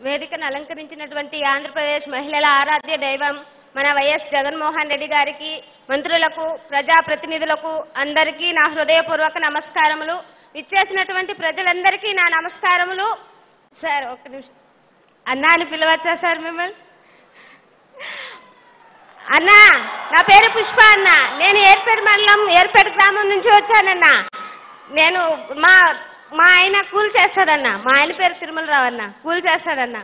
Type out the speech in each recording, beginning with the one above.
వేదికను అలంకరించినటువంటి ఆంధ్రప్రదేశ్ మహిళల ఆరాధ్య దైవం మన వైఎస్ జగన్మోహన్ రెడ్డి గారికి మంత్రులకు ప్రజాప్రతినిధులకు అందరికీ నా హృదయపూర్వక నమస్కారములు ఇచ్చేసినటువంటి ప్రజలందరికీ నా నమస్కారములు సార్ ఒక నిమిషం అన్నా అని పిలవచ్చా సార్ మిమ్మల్ని అన్నా నా పేరు పుష్ప అన్న నేను ఏర్పేట మండలం ఏర్పేట గ్రామం నుంచి వచ్చానన్నా నేను మా మా ఆయన కూల్ చేస్తాడన్న మా ఆయన పేరు తిరుమలరావు అన్న కూల్ చేస్తాడన్న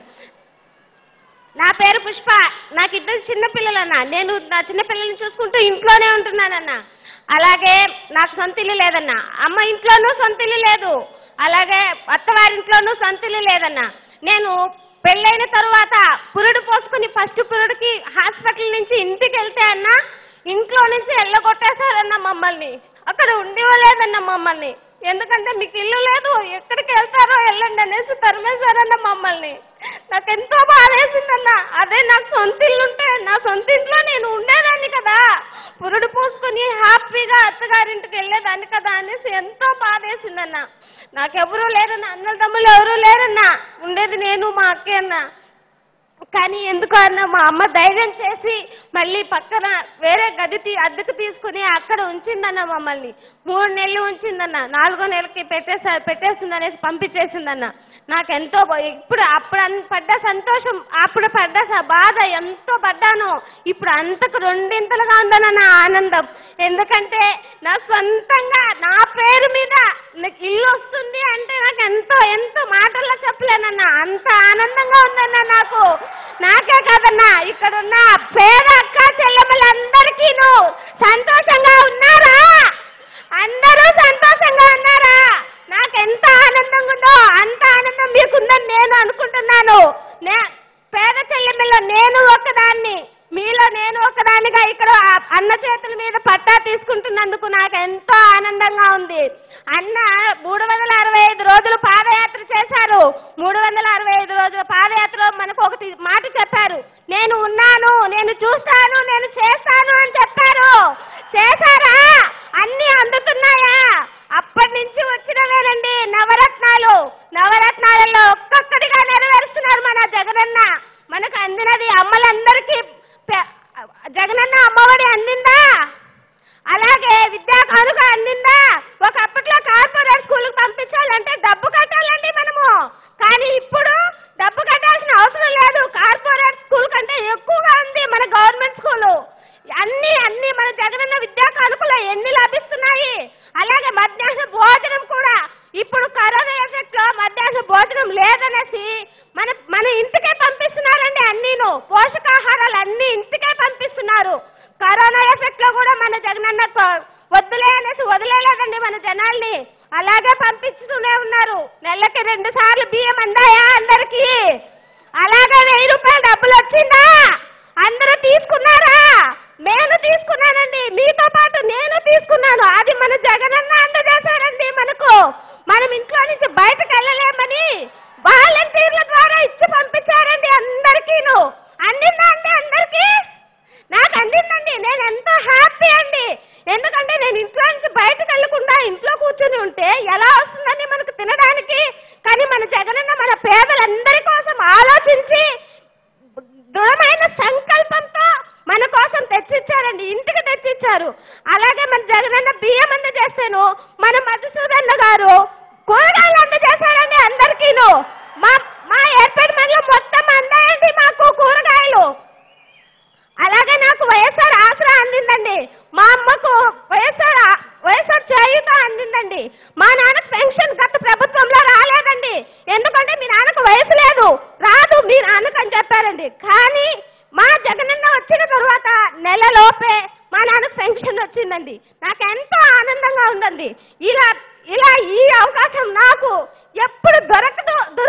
నా పేరు పుష్ప నాకు ఇద్దరు చిన్న పిల్లలన్న నేను నా చిన్న పిల్లల్ని చూసుకుంటూ ఇంట్లోనే ఉంటున్నానన్న అలాగే నాకు సొంత ఇల్లు లేదన్న అమ్మ ఇంట్లోనూ సొంత ఇల్లు లేదు అలాగే అత్తవారింట్లోనూ సొంత ఇల్లు లేదన్న నేను పెళ్ళైన తరువాత పురుడు పోసుకుని ఫస్ట్ పురుడుకి హాస్పిటల్ నుంచి ఇంటికి వెళ్తే అన్న ఇంట్లో నుంచి ఎల్లగొట్టేశారన్న మమ్మల్ని అక్కడ ఉండేవాలేదన్న మమ్మల్ని ఎందుకంటే మీకు ఇల్లు లేదు ఎక్కడికి వెళ్తారో వెళ్ళండి అనేసి తరిమేశారన్న మమ్మల్ని నాకు ఎంతో బాధేసిందన్న అదే నాకు సొంత ఇల్లు ఉంటే నా సొంత ఇంట్లో నేను ఉండేదాన్ని కదా పురుడు పూసుకొని హ్యాపీగా అత్తగారింటికి వెళ్ళేదాన్ని కదా అనేసి ఎంతో బాధేసిందన్న నాకెవరూ లేరన్న అన్నల తమ్ముళ్ళు ఎవరూ లేరన్న ఉండేది నేను మా అక్కే అన్న కానీ ఎందుకో అన్న మా అమ్మ ధైర్యం చేసి మళ్ళీ పక్కన వేరే గది తీ అద్దెకు తీసుకుని అక్కడ ఉంచిందన్న మమ్మల్ని మూడు నెలలు ఉంచిందన్న నాలుగో నెలకి పెట్టేసా పెట్టేసిందనేసి పంపించేసిందన్న నాకు ఎంతో బా- ఇప్పుడు అప్పుడు అన్- పడ్డ సంతోషం అప్పుడు పడ్డ స- బాధ ఎంతో పడ్డాను ఇప్పుడు అంతకు రెండింతలుగా ఉందన్న నా ఆనందం ఎందుకంటే నా సొంతంగా నా పేరు మీద నాకు ఇల్లు వస్తుంది అంటే నాకు ఎంతో ఎంతో మాటల్లో చెప్పలేనన్న అంత ఆనందంగా ఉందన్న నాకు నాకే కాదన్నా ఇక్కడ ఉన్న పేద అక్క చెల్లెమ్మలందరికీను సంతోషంగా ఉన్నారా అందరూ సంతోషంగా ఉన్నారా నాకు ఎంత ఆనందంగా ఉందో అంత ఆనందం మీకుందని నేను అనుకుంటున్నాను నే పేద చెల్లెమ్మలో నేను ఒకదాన్ని మీలో నేను ఒకదానిగా ఇక్కడ ఆ అన్న చేతుల మీద పట్టా తీసుకుంటున్నందుకు నాకు ఎంతో ఆనందంగా ఉంది అన్న మూడు వందల అరవై ఐదు రోజులు పాదయాత్ర చేశారు మూడు వందల అరవై ఐదు రోజుల పాదయాత్రలో మనకు ఒకటి మాట చెప్పారు నేను ఉన్నాను నేను చూస్తాను నేను చేస్తాను అని చెప్పారు చేశారా అన్ని అందుతున్నాయా అప్పటి నుంచి వచ్చినవేనండి నవరత్నాలు నవరత్నాలలో ఒక్కొక్కటిగా నెరవేరుస్తున్నారు మన జగనన్న మనకు అందినది అమ్మలందరికీ పె- జగనన్న అమ్మఒడి అందిందా అలాగే విద్యా కానుక అందిందా ఒకప్పట్లో కార్పొరేట్ స్కూల్కి పంపించాలంటే డబ్బు కట్టాలండి మనము కానీ ఇప్పుడు డబ్బు కట్టాల్సిన అవసరం లేదు కార్పొరేట్ స్కూల్ కంటే ఎక్కువగా ఉంది మన గవర్నమెంట్ స్కూలు అన్ని అన్ని మన జగనన్న విద్యా కానుకలు ఎన్ని లభిస్తున్నాయి అలాగే మధ్యాహ్న భోజనం కూడా ఇప్పుడు కరోనా ఎఫెక్ట్ లో మధ్యాహ్న భోజనం లేదనేసి మన మన ఇంటికే పంపిస్తున్నారండి అన్నీను పోషకాహారాలు అన్ని ఇంటికే పంపిస్తున్నారు కరోనా ఎఫెక్ట్ లో కూడా మన జగనన్న తో- వద్దులే అనేసి వదిలేలేదండి మన జనాల్ని అలాగే పంపిస్తూనే ఉన్నారు నెలకి రెండు సార్లు బియ్యం అందాయా అందరికి అలాగే వెయ్యి రూపాయలు డబ్బులు వచ్చిందా అందరూ తీసుకున్నారా నేను తీసుకున్నానండి మీతో పాటు నేను తీసుకున్నాను అది మన జగనన్న అందజేశారండి మనకు మనం ఇంట్లో నుంచి బయటకు వెళ్ళలేమని వాలంటీర్ల ద్వారా ఇచ్చి పంపించారండి అందరికీను అందిందా అండి అందరికీ నాకు అందిందండి నేను ఎంతో హ్యాపీ అండి ఎందుకంటే నేను ఇంట్లో నుంచి బయటకు వెళ్ళకుండా ఇంట్లో కూర్చొని ఉంటే ఎలా వస్తుందని మనకు తినడానికి కానీ మన జగనన్న మన పేదలందరి కోసం ఆలోచించి దృఢమైన సంకల్పంతో మన కోసం తెచ్చిచ్చారండి ఇంటికి తెచ్చిచ్చారు అలాగే మన జగనన్న బియ్యం అందజేస్తాను మన మధుసూదన్న గారు కూరగాయలు అందజేశారండి అందరికీను మా మా ఏర్పేట మండలం మొత్తం అందాయండి మాకు కూరగాయలు అలాగే నాకు వైఎస్ఆర్ ఆసరా అందిందండి మా అమ్మకు వైఎస్ఆర్ ఆ- వైఎస్ఆర్ చేయుత అందిందండి మా నాన్నకు పెన్షన్ గత ప్రభుత్వంలో రాలేదండి ఎందుకంటే మీ నాన్నకు వయసు లేదు రాదు మీ నాన్నకు అని చెప్పారండి కానీ మా జగనన్న వచ్చిన తర్వాత నెలలోపే మా నాన్నకు పెన్షన్ వచ్చిందండి నాకు ఎంతో ఆనందంగా ఉందండి ఇలా ఇలా ఈ అవకాశం నాకు ఎప్పుడు దొరకదు